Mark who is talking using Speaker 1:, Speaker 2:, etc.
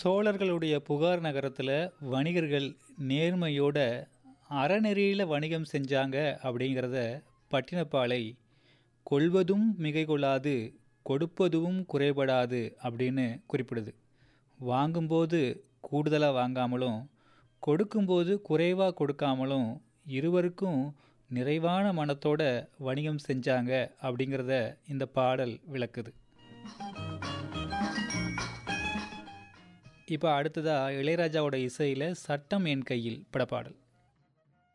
Speaker 1: சோழர்களுடைய புகார் நகரத்தில் வணிகர்கள் நேர்மையோட அறநெறியில் வணிகம் செஞ்சாங்க அப்படிங்கிறத பட்டினப்பாலை கொள்வதும் மிகை கொள்ளாது கொடுப்பதும் குறைபடாது அப்படின்னு குறிப்பிடுது வாங்கும்போது கூடுதலாக வாங்காமலும் கொடுக்கும்போது குறைவாக கொடுக்காமலும் இருவருக்கும் நிறைவான மனத்தோட வணிகம் செஞ்சாங்க அப்படிங்கிறத இந்த பாடல் விளக்குது இப்போ அடுத்ததாக இளையராஜாவோட இசையில் சட்டம் என் கையில் படப்பாடல்